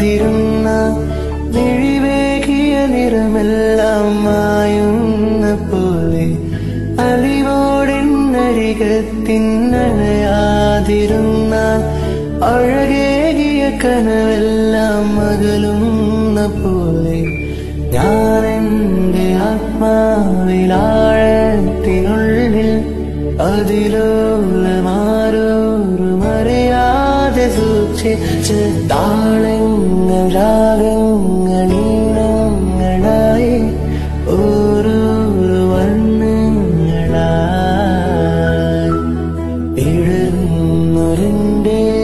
അറിയാതിരുന്ന മിഴിവേകിയ നിറമെല്ലാം മായുന്ന പോലെ അലിവോടെന്നരികത്തിനഴയാതിരുന്ന അഴകേകിയ കനവെല്ലാം അകലുന്ന പോലെ ഞാൻ എൻ്റെ ആത്മാവിലാഴത്തിനുള്ളിൽ അതിലോലമാരോരും അറിയാതെ സൂക്ഷിച്ച് താളങ്ങൾ രാഗങ്ങൾ ഈണങ്ങളായി ഓരോരോ വർണ്ണങ്ങളായി ഇഴന്നൊരെൻ്റെ